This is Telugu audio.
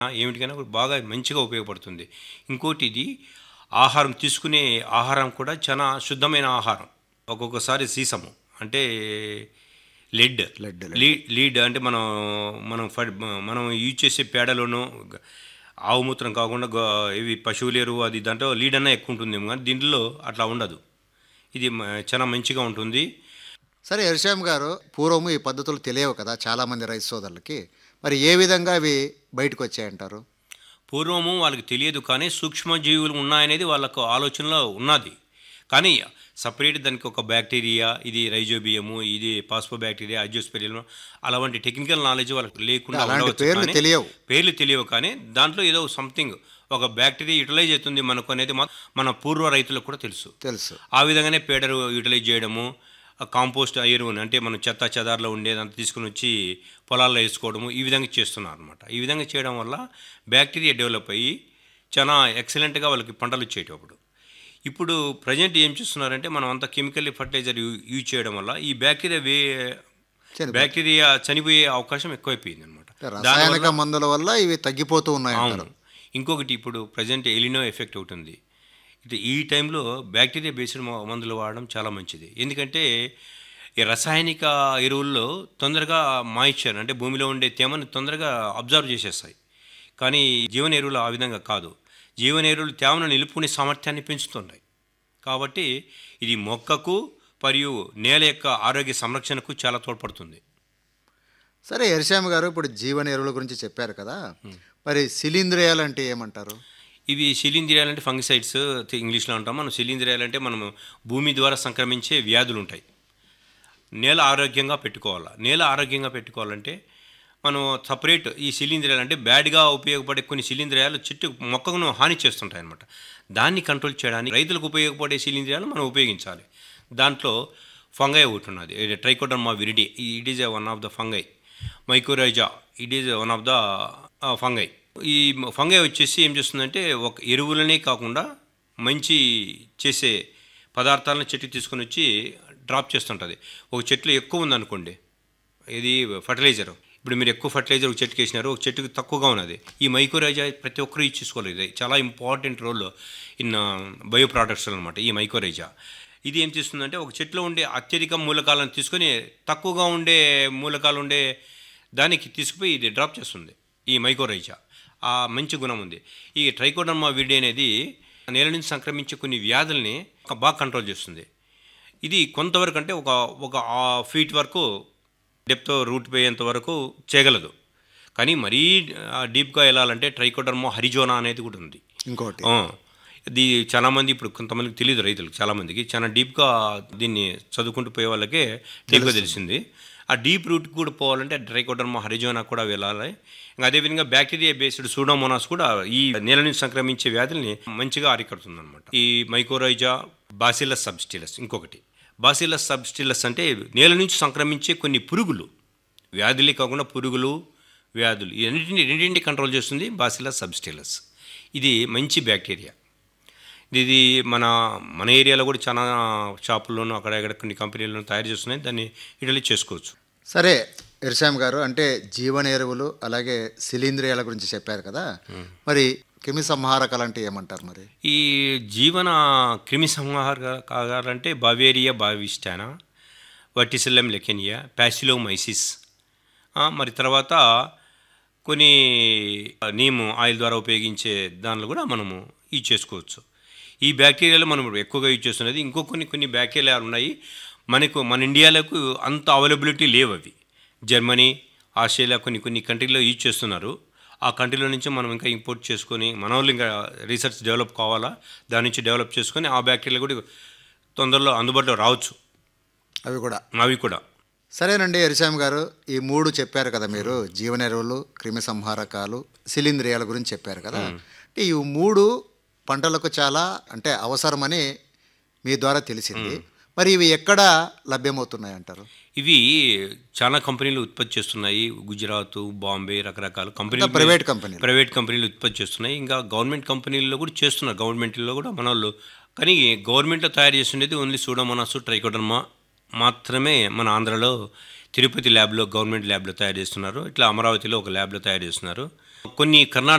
ఏమిటికైనా కూడా బాగా మంచిగా ఉపయోగపడుతుంది ఇంకోటి ఇది ఆహారం తీసుకునే ఆహారం కూడా చాలా శుద్ధమైన ఆహారం ఒక్కొక్కసారి సీసము అంటే లెడ్ లెడ్, లీడ్ లీడ్ అంటే మనం మనం ఫడ్- మనం యూజ్ చేసే పేడలోనూ గ- ఆవు మూత్రం కాకుండా గో- ఇవి పశువుల ఎరువు అది దాంట్లో లీడ్ అన్న ఎక్కువ ఉంటుందేమో కానీ దీంట్లో అట్లా ఉండదు ఇది మ- చాలా మంచిగా ఉంటుంది సరే హరిశ్యామ్ గారు పూర్వము ఈ పద్ధతులు తెలియవు కదా చాలామంది రైతు సోదరులకి మరి ఏ విధంగా అవి బయటకు వచ్చాయంటారు పూర్వము వాళ్ళకి తెలియదు కానీ సూక్ష్మజీవులు ఉన్నాయనేది వాళ్ళకు ఆలోచనలో ఉన్నది కానీ సపరేట్ దానికి ఒక బ్యాక్టీరియా ఇది రైజోబియము ఇది పాస్పో బ్యాక్టీరియా అజోస్పెరియం అలాంటి టెక్నికల్ నాలెడ్జ్ వాళ్ళకి లేకుండా అలాంటి ఉండవచ్చు పేర్లు కానీ- తెలియవు. పేర్లు తెలియవు కానీ దాంట్లో ఏదో సంథింగ్ ఒక బ్యాక్టీరియా యూటిలైజ్ అవుతుంది మనకు అనేది మా- మన పూర్వ రైతులకు కూడా తెలుసు తెలుసు ఆ విధంగానే పేడరు యూటిలైజ్ చేయడము ఆ కాంపోస్ట్ ఎరువుని అంటే మనం చెత్త చెదార్లో ఉండేదంతా తీసుకుని వచ్చి పొలాల్లో వేసుకోవడము ఈ విధంగా చేస్తున్నారు అనమాట ఈ విధంగా చేయడం వల్ల బ్యాక్టీరియా డెవలప్ అయ్యి చాలా ఎక్సలెంట్గా వాళ్ళకి పంటలు వచ్చేటప్పుడు ఇప్పుడు ప్రజెంట్ ఏం చేస్తున్నారంటే మనం అంత కెమికల్ ఫర్టిలైజర్ యూజ్ చేయడం వల్ల ఈ బ్యాక్టీరియా వే చనిపోయి- బ్యాక్టీరియా చనిపోయే అవకాశం ఎక్కువైపోయింది అనమాట రసాయనిక మందుల వల్ల ఇవి తగ్గిపోతూ ఉన్నాయి అవును ఇంకొకటి ఇప్పుడు ప్రజెంట్ ఎలినో ఎఫెక్ట్ అవుతుంది ఇది ఈ టైంలో బ్యాక్టీరియా బేస్డ్ మ- మందులు వాడడం చాలా మంచిది ఎందుకంటే ఈ రసాయనిక ఎరువుల్లో తొందరగా మాయిశ్చర్ అంటే భూమిలో ఉండే తేమని తొందరగా అబ్జర్వ్ చేసేస్తాయి కానీ జీవన ఎరువులు ఆ విధంగా కాదు జీవన ఎరువులు తేమను నిలుపుకునే సామర్థ్యాన్ని పెంచుతున్నాయి కాబట్టి ఇది మొక్కకు మరియు నేల యొక్క ఆరోగ్య సంరక్షణకు చాలా తోడ్పడుతుంది సరే హరిశ్యామ్ గారు ఇప్పుడు జీవన ఎరువుల గురించి చెప్పారు కదా మరి శిలీంద్రియాలు అంటే ఏమంటారు ఇవి శిలీంధ్రియాలు అంటే ఫంగిసైడ్స్ ఇంగ్లీష్లో అంటాం మనం శిలీంధ్రియాలు అంటే మనం భూమి ద్వారా సంక్రమించే వ్యాధులు ఉంటాయి నేల ఆరోగ్యంగా పెట్టుకోవాలి నేల ఆరోగ్యంగా పెట్టుకోవాలంటే మనం సపరేట్ ఈ శిలీంధ్రియాలు అంటే బ్యాడ్గా ఉపయోగపడే కొన్ని శిలీంధ్రియాలు చెట్టు మొక్కను హాని చేస్తుంటాయి అనమాట దాన్ని కంట్రోల్ చేయడానికి రైతులకు ఉపయోగపడే శిలీంధ్రియాలు మనం ఉపయోగించాలి దాంట్లో ఫంగై ఒకటి ఉన్నది Trichoderma viride it is one of the fungi mycorrhiza it is one of the fungi ఈ ఫంగై వచ్చేసి ఏం చేస్తుందంటే ఒక ఎరువులనే కాకుండా మంచి చేసే పదార్థాలను చెట్టు తీసుకొని వచ్చి డ్రాప్ చేస్తుంటుంది ఒక చెట్లు ఎక్కువ ఉందనుకోండి ఇది ఫర్టిలైజర్ ఇప్పుడు మీరు ఎక్కువ ఫర్టిలైజర్ ఒక చెట్టుకి వేసినారు ఒక చెట్టుకి తక్కువగా ఉన్నది ఈ మైకోరైజా ప్రతి ఒక్కరు యూజ్ చేసుకోవాలి ఇది చాలా important role in bio products అనమాట ఈ మైకోరైజా ఇది ఏం చేస్తుందంటే ఒక చెట్లో ఉండే అత్యధిక మూలకాలను తీసుకొని తక్కువగా ఉండే మూలకాలు ఉండే దానికి తీసుకుపోయి ఇది డ్రాప్ చేస్తుంది ఈ మైకోరైజా ఆ మంచి గుణం ఉంది ఈ ట్రైకోడర్మా విడి అనేది నేల నుంచి సంక్రమించే కొన్ని వ్యాధుల్ని ఒక బాగా కంట్రోల్ చేస్తుంది ఇది కొంతవరకు అంటే ఒక ఒక ఫీట్ వరకు డెప్త్ రూట్ పోయేంత వరకు చేయగలదు కానీ మరీ ఆ, డీప్గా వెళ్ళాలంటే ట్రైకోడర్మో హరిజోనా అనేది కూడా ఉంది ఇంకోటి ఆ, ఇది చాలామంది ఇప్పుడు కొంతమందికి తెలియదు రైతులకు చాలామందికి చాలా డీప్గా దీన్ని చదువుకుంటూ పోయే వాళ్ళకే డీప్గా తెలిసింది ఆ డీప్ రూట్ కూడా పోవాలంటే ట్రైకోడర్మా హరిజోనా కూడా వెళ్ళాలి ఇంకా అదేవిధంగా బ్యాక్టీరియా బేస్డ్ సూడోమోనాస్ కూడా ఈ నేల నుంచి సంక్రమించే వ్యాధుల్ని మంచిగా అరికడుతుంది అనమాట ఈ మైకోరైజా బాసిలస్ సబ్స్టిలస్ ఇంకొకటి బాసిలస్ సబ్స్టిలస్ అంటే నేల నుంచి సంక్రమించే కొన్ని పురుగులు వ్యాధులే కాకుండా పురుగులు వ్యాధులు ఈ రెండింటిని రెండింటిని కంట్రోల్ చేస్తుంది బాసిలస్ సబ్స్టిలస్ ఇది మంచి బ్యాక్టీరియా ఇది మన మన ఏరియాలో కూడా చాలా షాపుల్లోనూ అక్కడ ఇక్కడ కొన్ని కంపెనీలను తయారు చేస్తున్నాయి దాన్ని ఇటలీ చేసుకోవచ్చు సరే హరిశ్యామ్ గారు అంటే జీవన ఎరువులు అలాగే శిలీంద్రియాల గురించి చెప్పారు కదా మరి క్రిమి సంహారకాలు అంటే ఏమంటారు మరి ఈ జీవన క్రిమి సంహార కాగాలంటే బవేరియా బావిస్టానా వర్టిసిల్లం లెకెనియా ప్యాసిలోమైసిస్ ఆ, మరి తర్వాత కొన్ని నీము ఆయిల్ ద్వారా ఉపయోగించే దానిలో కూడా మనము యూజ్ చేసుకోవచ్చు ఈ బ్యాక్టీరియాలు మనం ఎక్కువగా యూజ్ చేస్తున్నది ఇంకో కొన్ని కొన్ని బ్యాక్టీరియాలు ఉన్నాయి మనకు మన ఇండియాలకు అంత అవైలబిలిటీ లేవు అవి జర్మనీ ఆస్ట్రేలియా కొన్ని కొన్ని కంట్రీలో యూజ్ చేస్తున్నారు ఆ కంట్రీలో నుంచి మనం ఇంకా ఇంపోర్ట్ చేసుకొని మన వాళ్ళు ఇంకా రీసెర్చ్ డెవలప్ కావాలా దాని నుంచి డెవలప్ చేసుకొని ఆ బ్యాక్టీరియా కూడా తొందరలో అందుబాటులో రావచ్చు అవి కూడా అవి కూడా సరేనండి హరిశ్యామ్ గారు ఈ మూడు చెప్పారు కదా మీరు జీవన ఎరువులు క్రిమి సంహారకాలు శిలీంద్రియాల గురించి చెప్పారు కదా అంటే ఈ మూడు పంటలకు చాలా అంటే అవసరమని మీ ద్వారా తెలిసింది మరి ఇవి ఎక్కడ లభ్యమవుతున్నాయి అంటారు ఇవి చాలా కంపెనీలు ఉత్పత్తి చేస్తున్నాయి గుజరాత్ బాంబే రకరకాల కంపెనీలు ప్రైవేట్ కంపెనీలు. ప్రైవేట్ కంపెనీలు ఉత్పత్తి చేస్తున్నాయి ఇంకా గవర్నమెంట్ కంపెనీల్లో కూడా చేస్తున్నారు గవర్నమెంట్లో కూడా మన వాళ్ళు కానీ గవర్నమెంట్లో తయారు చేస్తుండేది ఓన్లీ సూడోమోనాస్ ట్రైకోడర్మా మాత్రమే మన ఆంధ్రలో తిరుపతి ల్యాబ్లో గవర్నమెంట్ ల్యాబ్లో తయారు చేస్తున్నారు ఇట్లా అమరావతిలో ఒక ల్యాబ్లో తయారు చేస్తున్నారు కొన్ని కర్ణాటక